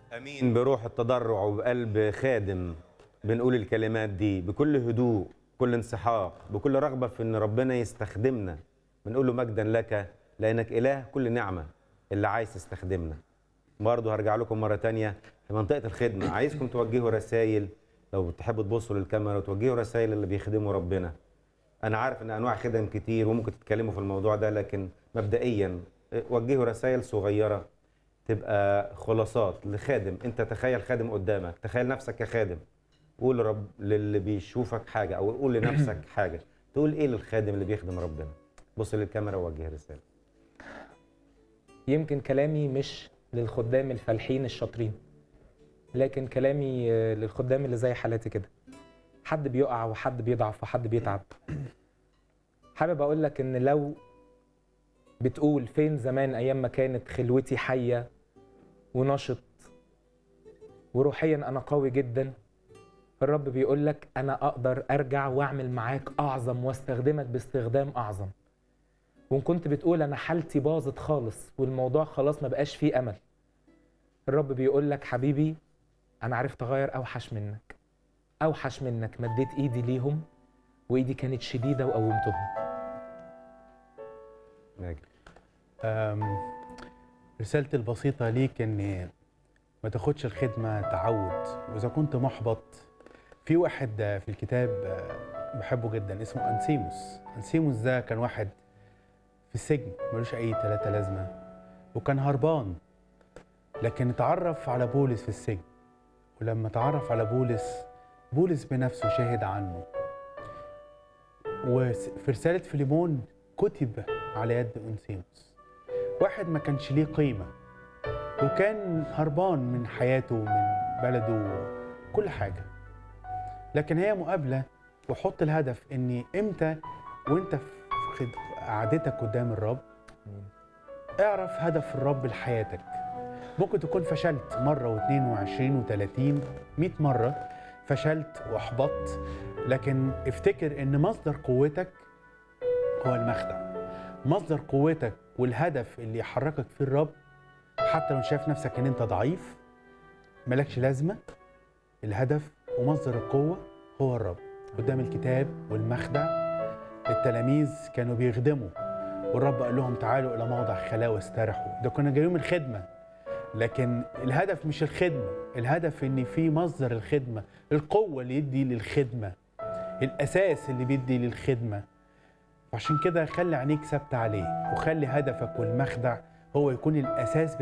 امين بروح التضرع وبقلب خادم بنقول الكلمات دي بكل هدوء بكل انسحاق بكل رغبه في ان ربنا يستخدمنا بنقول له مجدا لك لانك اله كل نعمه اللي عايز تستخدمنا برضه هرجع لكم مره تانية في منطقه الخدمه عايزكم توجهوا رسائل لو تحبوا تبصوا للكاميرا وتوجهوا رسائل اللي بيخدموا ربنا انا عارف ان انواع خدم كتير وممكن تتكلموا في الموضوع ده لكن مبدئيا وجهوا رسائل صغيره تبقى خلاصات لخادم انت تخيل خادم قدامك تخيل نفسك كخادم قول رب للي بيشوفك حاجه او قول لنفسك حاجه تقول ايه للخادم اللي بيخدم ربنا بص للكاميرا ووجه رساله يمكن كلامي مش للخدام الفالحين الشاطرين لكن كلامي آه، للخدام اللي زي حالاتي كده حد بيقع وحد بيضعف وحد بيتعب حابب اقول لك ان لو بتقول فين زمان ايام ما كانت خلوتي حيه ونشط وروحيا انا قوي جدا الرب بيقول لك انا اقدر ارجع واعمل معاك اعظم واستخدمك باستخدام اعظم وان كنت بتقول انا حالتي باظت خالص والموضوع خلاص ما بقاش فيه امل الرب بيقول لك حبيبي انا عرفت اغير اوحش منك اوحش منك مديت ايدي ليهم وايدي كانت شديده وقومتهم ماجد أم، رسالتي البسيطة ليك إن ما تاخدش الخدمة تعود وإذا كنت محبط في واحد في الكتاب آه، بحبه جدا اسمه أنسيموس أنسيموس ده كان واحد في السجن ملوش أي تلاتة لازمة وكان هربان لكن اتعرف على بولس في السجن ولما اتعرف على بولس بولس بنفسه شهد عنه وفي رسالة فيليمون كتب على يد أنسيموس واحد ما كانش ليه قيمة وكان هربان من حياته ومن بلده كل حاجة لكن هي مقابلة وحط الهدف ان امتى وانت في خد- قعدتك قدام الرب اعرف هدف الرب لحياتك ممكن تكون فشلت مرة واثنين وعشرين وثلاثين مئة مرة فشلت واحبطت لكن افتكر ان مصدر قوتك هو المخدع مصدر قوتك والهدف اللي يحركك فيه الرب حتى لو شايف نفسك ان انت ضعيف ملكش لازمه الهدف ومصدر القوه هو الرب قدام الكتاب والمخدع التلاميذ كانوا بيخدموا والرب قال لهم تعالوا الى موضع خلاء واسترحوا ده كنا جايين من الخدمه لكن الهدف مش الخدمه الهدف ان في مصدر الخدمه القوه اللي يدي للخدمه الاساس اللي بيدي للخدمه وعشان كده خلي عينيك ثابته عليه وخلي هدفك والمخدع هو يكون الاساس